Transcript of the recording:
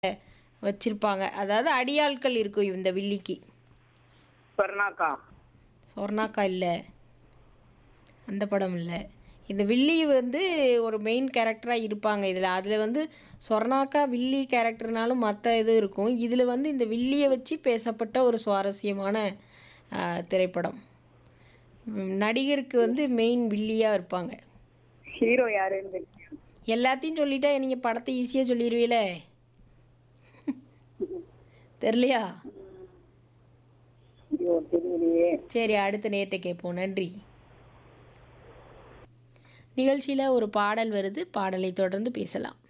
வச்சிருப்பாங்க அதாவது அடியாட்கள் இருக்கும் இந்த வில்லிக்கு சொர்ணாக்கா சொர்ணாக்கா இல்லை அந்த படம் இல்லை இந்த வில்லி வந்து ஒரு மெயின் கேரக்டராக இருப்பாங்க இதில் அதில் வந்து சொர்ணாக்கா வில்லி கேரக்டர்னாலும் மற்ற இது இருக்கும் இதில் வந்து இந்த வில்லியை வச்சு பேசப்பட்ட ஒரு சுவாரஸ்யமான ஆ, திரைப்படம் ம், நடிகருக்கு வந்து மெயின் வில்லியாக இருப்பாங்க ஹீரோ யாருன்னு தெரியும். எல்லாத்தையும் சொல்லிட்டா நீங்கள் படத்தை ஈஸியாக சொல்லிடுவீல தெரியலையா ஐயோ தெரியலையே சரி அடுத்த நேரத்தை கேட்போம் நன்றி நிகழ்ச்சியில் ஒரு பாடல் வருது பாடலை தொடர்ந்து பேசலாம்